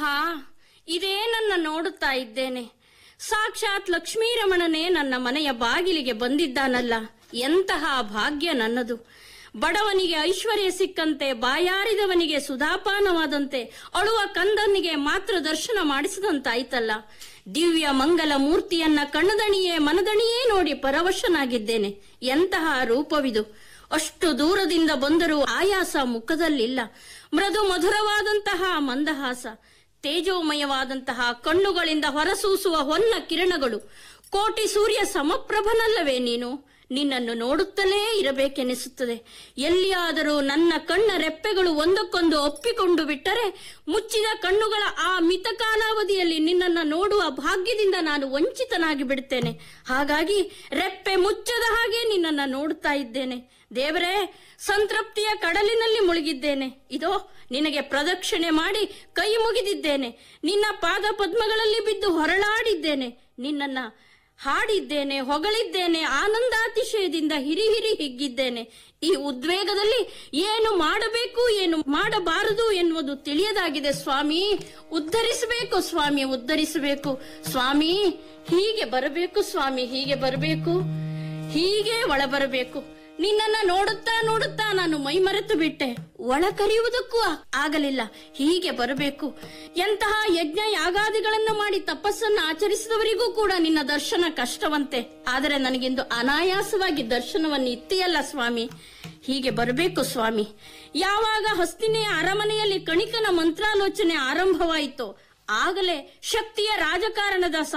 ಆಹಾ ಇದೇ ನನ್ನ ನೋಡುತ್ತಾ ಇದ್ದೇನೆ ಸಾಕ್ಷಾತ್ ಲಕ್ಷ್ಮೀರಮಣನೇ ನನ್ನ ಮನೆಯ ಬಾಗಿಲಿಗೆ ಬಂದಿದ್ದಾನಲ್ಲ ಎಂತಹ ಭಾಗ್ಯ ನನ್ನದು ಬಡವನಿಗೆ ಐಶ್ವರ್ಯ ಸಿಕ್ಕಂತೆ ಬಾಯಾರಿದವನಿಗೆ ಸುಧಾಪಾನವಾದಂತೆ ಅಳುವ ಕಂದನಿಗೆ ಮಾತ್ರ ದರ್ಶನ ಮಾಡಿಸಿದಂತಾಯ್ತಲ್ಲ ದಿವ್ಯ ಮಂಗಲ ಮೂರ್ತಿಯನ್ನ ಕಣ್ಣದಣಿಯೇ ಮನದಣಿಯೇ ನೋಡಿ ಪರವಶನಾಗಿದ್ದೇನೆ ಎಂತಹ ರೂಪವಿದು ಅಷ್ಟು ದೂರದಿಂದ ಬಂದರೂ ಆಯಾಸ ಮುಖದಲ್ಲಿಲ್ಲ ಮೃದು ಮಧುರವಾದಂತಹ ಮಂದಹಾಸ ತೇಜೋಮಯವಾದಂತಹ ಕಣ್ಣುಗಳಿಂದ ಹೊರಸೂಸುವ ಹೊನ್ನ ಕಿರಣಗಳು ಕೋಟಿ ಸೂರ್ಯ ಸಮಪ್ರಭನಲ್ಲವೇ ನೀನು ನಿನ್ನನ್ನು ನೋಡುತ್ತಲೇ ಇರಬೇಕೆನಿಸುತ್ತದೆ ಎಲ್ಲಿಯಾದರೂ ನನ್ನ ಕಣ್ಣ ರೆಪ್ಪೆಗಳು ಒಂದಕ್ಕೊಂದು ಒಪ್ಪಿಕೊಂಡು ಬಿಟ್ಟರೆ ಮುಚ್ಚಿದ ಕಣ್ಣುಗಳ ಆ ಮಿತ ಕಾಲಾವಧಿಯಲ್ಲಿ ನಿನ್ನನ್ನು ನೋಡುವ ಭಾಗ್ಯದಿಂದ ನಾನು ವಂಚಿತನಾಗಿ ಬಿಡುತ್ತೇನೆ ಹಾಗಾಗಿ ರೆಪ್ಪೆ ಮುಚ್ಚದ ಹಾಗೆ ನಿನ್ನನ್ನು ನೋಡುತ್ತಾ ಇದ್ದೇನೆ ದೇವರೇ ಸಂತೃಪ್ತಿಯ ಕಡಲಿನಲ್ಲಿ ಮುಳುಗಿದ್ದೇನೆ ಇದೋ ನಿನಗೆ ಪ್ರದಕ್ಷಿಣೆ ಮಾಡಿ ಕೈ ಮುಗಿದಿದ್ದೇನೆ ನಿನ್ನ ಪಾದ ಪದ್ಮಗಳಲ್ಲಿ ಬಿದ್ದು ಹೊರಳಾಡಿದ್ದೇನೆ ನಿನ್ನನ್ನ ಹಾಡಿದ್ದೇನೆ ಹೊಗಳಿದ್ದೇನೆ ಆನಂದಾತಿಶಯದಿಂದ ಹಿರಿ ಹಿರಿ ಹಿಗ್ಗಿದ್ದೇನೆ ಈ ಉದ್ವೇಗದಲ್ಲಿ ಏನು ಮಾಡಬೇಕು ಏನು ಮಾಡಬಾರದು ಎನ್ನುವುದು ತಿಳಿಯದಾಗಿದೆ ಸ್ವಾಮಿ ಉದ್ಧರಿಸಬೇಕು ಸ್ವಾಮಿ ಉದ್ಧರಿಸಬೇಕು ಸ್ವಾಮಿ ಹೀಗೆ ಬರಬೇಕು ಸ್ವಾಮಿ ಹೀಗೆ ಬರಬೇಕು ಹೀಗೆ ಒಳ ಬರಬೇಕು ನಿನ್ನನ್ನ ನೋಡುತ್ತಾ ನೋಡುತ್ತಾ ನಾನು ಮೈಮರೆತು ಬಿಟ್ಟೆ ಒಳ ಕರೆಯುವುದಕ್ಕೂ ಆ- ಆಗಲಿಲ್ಲ ಹೀಗೆ ಬರಬೇಕು ಎಂತಹ ಯಜ್ಞ ಯಾಗಾದಿಗಳನ್ನು ಮಾಡಿ ತಪಸ್ಸನ್ನು ಆಚರಿಸಿದವರಿಗೂ ಕೂಡ ನಿನ್ನ ದರ್ಶನ ಕಷ್ಟವಂತೆ ಆದರೆ ನನಗಿಂದು ಅನಾಯಾಸವಾಗಿ ದರ್ಶನವನ್ನು ಇತ್ತೆಯಲ್ಲ ಸ್ವಾಮಿ ಹೀಗೆ ಬರಬೇಕು ಸ್ವಾಮಿ ಯಾವಾಗ ಹಸ್ತಿನೆಯ ಅರಮನೆಯಲ್ಲಿ ಕಣಿಕನ ಮಂತ್ರಾಲೋಚನೆ ಆರಂಭವಾಯಿತೋ ಆಗಲೇ ಶಕ್ತಿಯ ರಾಜಕಾರಣದ